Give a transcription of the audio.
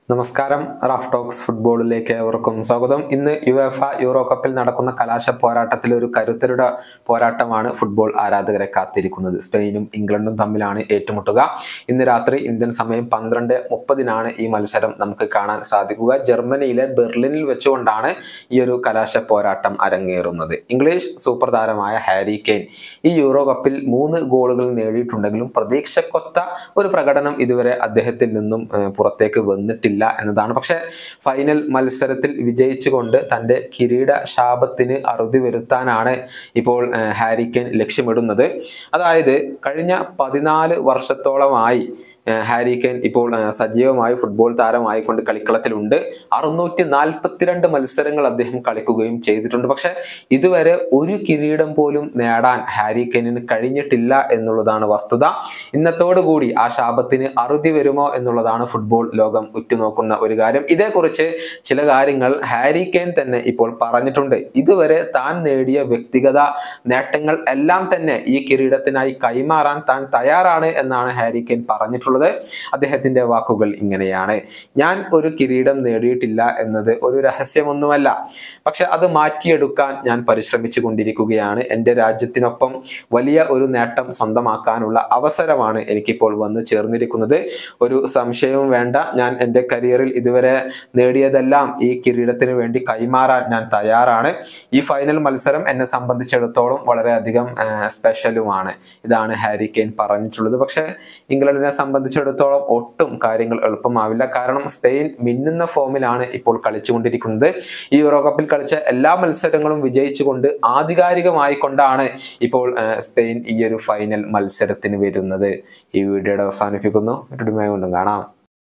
നമസ്കാരം Raf talks ഫുട്ബോളിലേക്ക് ഏവർക്കും സ്വാഗതം ഇന്ന് യുഎഫ യൂറോ കപ്പിൽ നടക്കുന്ന കലാശ പോരാട്ടത്തിൽ ഒരു കരുത്തരുടെ പോരാട്ടമാണ് ഫുട്ബോൾ ആരാധകരെ കാത്തിരിക്കുന്നത് സ്പെയിനും ഇംഗ്ലണ്ടും തമ്മിലാണ് ഏറ്റുമുട്ടുക ഇന്ന് രാത്രി ഇന്ത്യൻ സമയം പന്ത്രണ്ട് മുപ്പതിനാണ് ഈ മത്സരം നമുക്ക് കാണാൻ സാധിക്കുക ജർമ്മനിയിലെ ബെർലിനിൽ വെച്ചുകൊണ്ടാണ് ഈ ഒരു കലാശ പോരാട്ടം അരങ്ങേറുന്നത് ഇംഗ്ലീഷ് സൂപ്പർ താരമായ ഹാരി കെയ്ൻ ഈ യൂറോ കപ്പിൽ മൂന്ന് ഗോളുകൾ നേടിയിട്ടുണ്ടെങ്കിലും പ്രതീക്ഷക്കൊത്ത ഒരു പ്രകടനം ഇതുവരെ അദ്ദേഹത്തിൽ നിന്നും ഏഹ്, പുറത്തേക്ക് വന്നിട്ടില്ല എന്നതാണ് പക്ഷെ ഫൈനൽ മത്സരത്തിൽ വിജയിച്ചുകൊണ്ട് തൻ്റെ കിരീട ശാപത്തിന് അറുതി വരുത്താനാണ് ഇപ്പോൾ ഏഹ്, ഹാരി കെയ്ൻ ലക്ഷ്യമിടുന്നത് അതായത് കഴിഞ്ഞ പതിനാല് വർഷത്തോളമായി ഏഹ്, ഹാരി കെയ്ൻ ഇപ്പോൾ ഏഹ്, സജീവമായി ഫുട്ബോൾ താരമായിക്കൊണ്ട് കളിക്കളത്തിലുണ്ട് അറുന്നൂറ്റി നാൽപ്പത്തിരണ്ട് മത്സരങ്ങൾ അദ്ദേഹം കളിക്കുകയും ചെയ്തിട്ടുണ്ട് പക്ഷെ ഇതുവരെ ഒരു കിരീടം പോലും നേടാൻ ഹാരി കെയ്നിന് കഴിഞ്ഞിട്ടില്ല എന്നുള്ളതാണ് വസ്തുത ഇന്നത്തോടുകൂടി ആ ശാപത്തിന് അറുതി വരുമോ എന്നുള്ളതാണ് ഫുട്ബോൾ ലോകം ഉറ്റുനോക്കുന്ന ഒരു കാര്യം ഇതേക്കുറിച്ച് ചില കാര്യങ്ങൾ ഹാരി കെയ്ൻ തന്നെ ഇപ്പോൾ പറഞ്ഞിട്ടുണ്ട് ഇതുവരെ താൻ നേടിയ വ്യക്തിഗത നേട്ടങ്ങൾ എല്ലാം തന്നെ ഈ കിരീടത്തിനായി കൈമാറാൻ താൻ തയ്യാറാണ് എന്നാണ് ഹാരി കെയ്ൻ പറഞ്ഞിട്ടുള്ളത് അദ്ദേഹത്തിന്റെ വാക്കുകൾ ഇങ്ങനെയാണ് ഞാൻ ഒരു കിരീടം നേടിയിട്ടില്ല എന്നത് ഒരു രഹസ്യമൊന്നുമല്ല പക്ഷെ അത് മാറ്റിയെടുക്കാൻ ഞാൻ പരിശ്രമിച്ചു കൊണ്ടിരിക്കുകയാണ് എൻ്റെ രാജ്യത്തിനൊപ്പം വലിയ ഒരു നേട്ടം സ്വന്തമാക്കാനുള്ള അവസരമാണ് എനിക്കിപ്പോൾ വന്ന് ചേർന്നിരിക്കുന്നത് ഒരു സംശയവും വേണ്ട ഞാൻ എൻ്റെ കരിയറിൽ ഇതുവരെ നേടിയതെല്ലാം ഈ കിരീടത്തിന് വേണ്ടി കൈമാറാൻ ഞാൻ തയ്യാറാണ് ഈ ഫൈനൽ മത്സരം എന്നെ സംബന്ധിച്ചിടത്തോളം വളരെയധികം ആ, സ്പെഷ്യലുമാണ് ഇതാണ് ഹാരി കെയ്ൻ പറഞ്ഞിട്ടുള്ളത് പക്ഷേ ഇംഗ്ലണ്ടിനെ സംബന്ധിച്ചിടത്തോളം ഒട്ടും കാര്യങ്ങൾ എളുപ്പമാവില്ല കാരണം സ്പെയിൻ മിന്നുന്ന ഫോമിലാണ് ഇപ്പോൾ കളിച്ചുകൊണ്ടിരിക്കുന്നത് ഈ യൂറോ കപ്പിൽ കളിച്ച എല്ലാ മത്സരങ്ങളും വിജയിച്ചുകൊണ്ട് ആധികാരികമായി കൊണ്ടാണ് ഇപ്പോൾ ആ, സ്പെയിൻ ഈ ഒരു ഫൈനൽ മത്സരത്തിന് വരുന്നത് ഈ വീഡിയോയുടെ അവസാനിപ്പിക്കുന്നു വീണ്ടും കാണാം